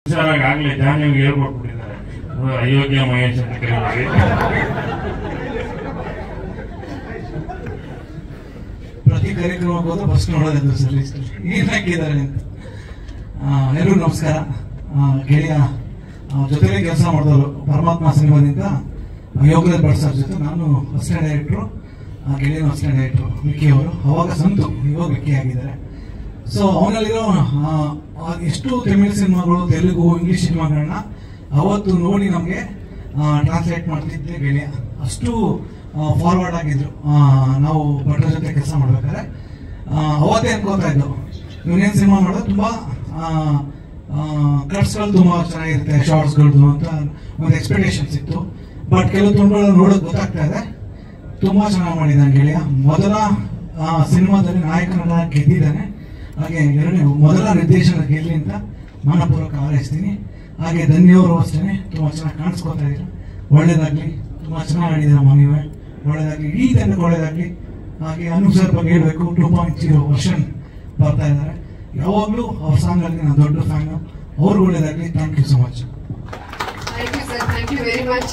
ಹುಷಾರಾಗಿ ಆಗ್ಲೇ ಜಾನಿಗೆ ಹೇಳ್ಕೊಟ್ಬಿಟ್ಟಿದ್ದಾರೆ ಅದು ಅಯೋಗ್ಯ ಮಹೇಶ್ ಅಂತ ಕರೀತಾರೆ ಪ್ರತಿ ಕಾರ್ಯಕ್ರಮಕ್ಕೆ ಹೋದ್ರೆ ಫಸ್ಟ್ ನೋಡೋದು ಸರ್ ಲಿಸ್ಟ್ ಏನ್ ಹಾಕಿದ್ದಾರೆ ಅಂತ ಆ, ಎಲ್ರಿಗೂ ನಮಸ್ಕಾರ ಆ, ಗೆಳೆಯ ಆ, ಜೊತೆಲೆ ಕೆಲಸ ಮಾಡಿದವರು ಪರಮಾತ್ಮ ಸಿನಿಮಾದಿಂದ ಯೋಗರಾಜ್ ಭಟ್ ಸರ್ ಜೊತೆ ನಾನು ಅಸಿಸ್ಟೆಂಟ್ ಡೈರೆಕ್ಟ್ರು ಗೆಳೆಯನ ಅಸಿಸ್ಟೆಂಟ್ ಡೈರೆಕ್ಟ್ರು ವಿಕ್ಕಿ ಅವರು ಅವಾಗ ಸಂತು ಇವಾಗ ವಿಕ್ಕಿ ಆಗಿದ್ದಾರೆ ಸೊ ಅವನಲ್ಲಿರೋ ಆ, ಆ ಎಷ್ಟು ತಮಿಳ್ ಸಿನಿಮಾಗಳು ತೆಲುಗು ಇಂಗ್ಲಿಷ್ ಸಿನಿಮಾಗಳನ್ನ ಅವತ್ತು ನೋಡಿ ನಮಗೆ ಟ್ರಾನ್ಸ್ಲೇಟ್ ಮಾಡ್ತಿದ್ದೆ ಗೆಳೆಯ ಅಷ್ಟು ಫಾರ್ವರ್ಡ್ ಆಗಿದ್ರು ಆ, ನಾವು ಭಟ್ರ ಜೊತೆ ಕೆಲಸ ಮಾಡ್ಬೇಕಾದ್ರೆ ಆ, ಅವತ್ತೇ ಅನ್ಕೋತಾ ಇದ್ದು ಇವನೇನ್ ಸಿನಿಮಾ ಮಾಡೋದು ತುಂಬಾ ಕಟ್ಸ್ಗಳು ತುಂಬಾ ಚೆನ್ನಾಗಿರುತ್ತೆ ಶಾರ್ಟ್ಸ್ಗಳದ್ದು ಅಂತ ಒಂದು ಎಕ್ಸ್ಪೆಕ್ಟೇಷನ್ಸ್ ಇತ್ತು ಬಟ್ ಕೆಲವು ತುಂಡುಗಳು ನೋಡೋದು ಗೊತ್ತಾಗ್ತಾ ಇದೆ ತುಂಬಾ ಚೆನ್ನಾಗಿ ಮಾಡಿದ್ದಾನೆ ಗೆಳೆಯ ಮೊದಲ ಆ, ಸಿನಿಮಾದಲ್ಲಿ ನಾಯಕನನ್ನ ಗೆದ್ದಿದ್ದಾನೆ ಹಾಗೆ ಎರಡನೇ ಮೊದಲ ನಿರ್ದೇಶನ ಗೆಲ್ಲಿ ಅಂತ ಮನಪೂರ್ವಕ ಹಾರೈಸ್ತೀನಿ ಹಾಗೆ ಧನ್ಯವರು ಅಷ್ಟೇ ತುಂಬಾ ಚೆನ್ನಾಗಿ ಕಾಣಿಸ್ಕೊತಾ ಇದ್ದೀರಾ ಒಳ್ಳೇದಾಗ್ಲಿ ತುಂಬಾ ಚೆನ್ನಾಗಿ ಆಡಿದ್ದೀರಾ ನೀವೇ ಒಳ್ಳೇದಾಗ್ಲಿ ಇಡೀ ತಂಡಕ್ಕೆ ಒಳ್ಳೇದಾಗ್ಲಿ ಹಾಗೆ ಅನು ಸರ್ ಬಗ್ಗೆ ಹೇಳ್ಬೇಕು ಟೂ ಪಾಯಿಂಟ್ ಜೀರೋ ವರ್ಷನ್ ಬರ್ತಾ ಇದ್ದಾರೆ ಯಾವಾಗಲೂ ಅವ್ರ ಸಾಂಗ್ ಅಲ್ಲಿ ನಾನು ದೊಡ್ಡ ಫ್ಯಾನ್ ಅವ್ರಿಗೆ ಒಳ್ಳೇದಾಗ್ಲಿ thank you so much thank you sir thank you very much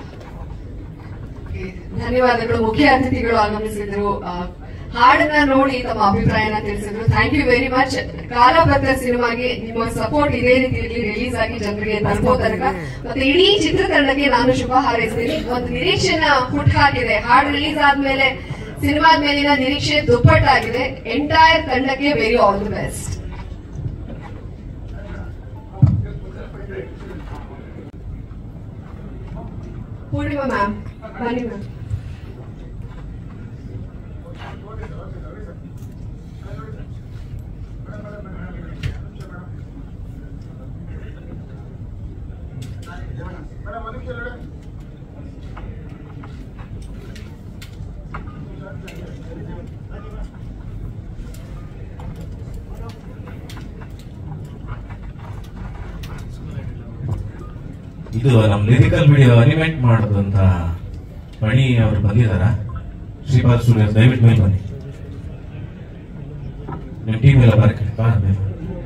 ಧನ್ಯವಾದಗಳು ಮುಖ್ಯ ಅತಿಥಿಗಳು ಆಗಮಿಸಿದ್ರು ಆ, ಹಾಡನ್ನ ನೋಡಿ ತಮ್ಮ ಅಭಿಪ್ರಾಯನ ತಿಳಿಸಿದ್ರು thank you very much Kalabhadra ಸಿನಿಮಾಗೆ ನಿಮ್ಮ ಸಪೋರ್ಟ್ ಇದೇ ರೀತಿಯಲ್ಲಿ ರಿಲೀಸ್ ಆಗಿ ಜನರಿಗೆ ತಲುಪೋ ತನಕ ಮತ್ತೆ ಇಡೀ ಚಿತ್ರತಂಡಕ್ಕೆ ನಾನು ಶುಭ ಹಾರೈಸ್ತೀನಿ ಒಂದು ನಿರೀಕ್ಷೆನ ಹುಟ್ಟುಹಾಕಿದೆ ಹಾಡು ರಿಲೀಸ್ ಆದ್ಮೇಲೆ ಸಿನಿಮಾದ ಮೇಲಿನ ನಿರೀಕ್ಷೆ ದುಪ್ಪಟ್ಟಾಗಿದೆ ಎಂಟೈರ್ ತಂಡಕ್ಕೆ very all the best Poornima ma'am ಬನ್ನಿ ಮ್ಯಾಮ್ ಇದು ನಮ್ಮ ಲಿರಿಕಲ್ ವಿಡಿಯೋ ಅನಿಮೇಟ್ ಮಾಡೋದಂತ ಮಣಿ ಅವರು ಬಂದಿದಾರ ಶ್ರೀಪಾದ್ ಸೂರ್ಯ ದಯವಿಟ್ಟು ಮೇಲೆ ಬನ್ನಿ ನಿಮ್ಮ ಟೀಮ್ ಎಲ್ಲ ಬರಕ್ಕೆ ಬಾ ಮೇಲೆ.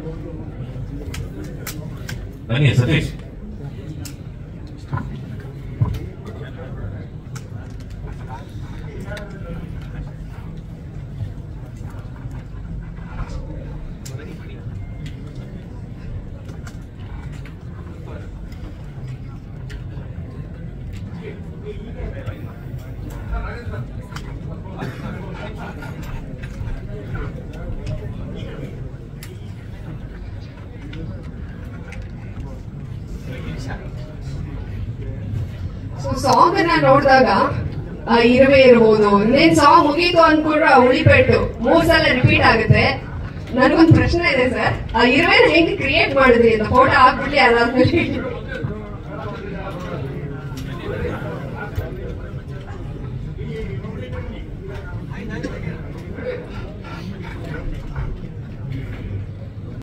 ಬನ್ನಿ ಸತೀಶ್ ಸೊ ಸಾಂಗ್ ಅನ್ನ ನೋಡಿದಾಗ ಇರುವೆ ಇರಬಹುದು ಇನ್ನೇನ್ ಸಾಂಗ್ ಮುಗೀತು ಅನ್ಕೊಂಡ್ರೆ ಉಳಿಪೆಟ್ಟು ಮೂರ್ ಸಲ ರಿಪೀಟ್ ಆಗುತ್ತೆ ನನಗೊಂದು ಪ್ರಶ್ನೆ ಇದೆ ಸರ್ ಆ ಇರುವೆನ ಹೆಂಗ್ ಕ್ರಿಯೇಟ್ ಮಾಡಿದ್ರಿ ಅಂತ ಫೋಟೋ ಹಾಕ್ಬಿಟ್ಟು ಅದಾದ್ಮೇಲೆ